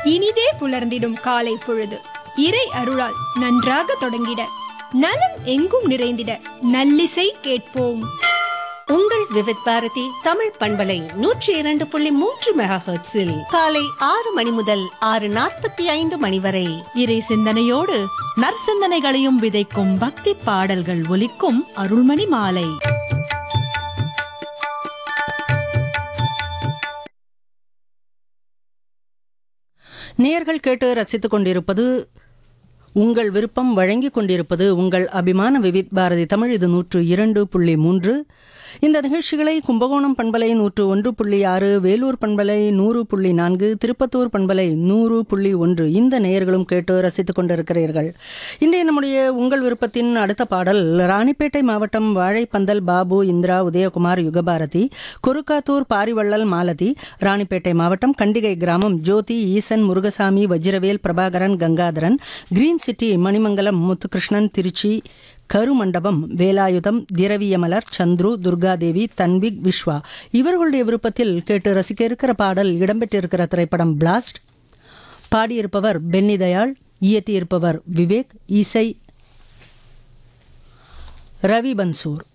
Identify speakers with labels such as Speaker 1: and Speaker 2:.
Speaker 1: இனிதே புலர்ந்திடும் காலை பொழுது இறை அருளால் நன்றாக தொடங்கிட நலம் எங்கும் நிறைந்திட நல்லிசை கேட்போம்
Speaker 2: உங்கள் விவித் பாரதி தமிழ் பண்பலை நூற்றி இரண்டு புள்ளி மூன்று மெகா ஹெர்ட்ஸில் காலை ஆறு மணி முதல் ஆறு நாற்பத்தி ஐந்து மணி வரை
Speaker 3: இறை சிந்தனையோடு நற்சிந்தனைகளையும் விதைக்கும் பக்தி பாடல்கள் ஒலிக்கும் அருள்மணி மாலை
Speaker 4: நேர்கள் கேட்டு ரசித்துக் கொண்டிருப்பது உங்கள் விருப்பம் வழங்கிக் கொண்டிருப்பது உங்கள் அபிமான விவித் பாரதி தமிழ் இது நூற்று இரண்டு புள்ளி மூன்று இந்த நிகழ்ச்சிகளை கும்பகோணம் பண்பலை நூற்று ஒன்று புள்ளி ஆறு வேலூர் பண்பலை நூறு புள்ளி நான்கு திருப்பத்தூர் பண்பலை நூறு புள்ளி ஒன்று இந்த நேயர்களும் கேட்டு ரசித்துக் கொண்டிருக்கிறீர்கள் இன்றைய நம்முடைய உங்கள் விருப்பத்தின் அடுத்த பாடல் ராணிப்பேட்டை மாவட்டம் வாழைப்பந்தல் பாபு இந்திரா உதயகுமார் யுகபாரதி குருக்காத்தூர் பாரிவள்ளல் மாலதி ராணிப்பேட்டை மாவட்டம் கண்டிகை கிராமம் ஜோதி ஈசன் முருகசாமி வஜ்ரவேல் பிரபாகரன் கங்காதரன் கிரீன் சிட்டி மணிமங்கலம் முத்துகிருஷ்ணன் திருச்சி கருமண்டபம் வேலாயுதம் திரவியமலர் சந்துரு துர்காதேவி தன்விக் விஸ்வா இவர்களுடைய விருப்பத்தில் கேட்டு ரசிக்க இருக்கிற பாடல் இடம்பெற்றிருக்கிற திரைப்படம் பிளாஸ்ட் பாடியிருப்பவர் பென்னி தயாள் இயற்றியிருப்பவர் விவேக் இசை ரவி பன்சூர்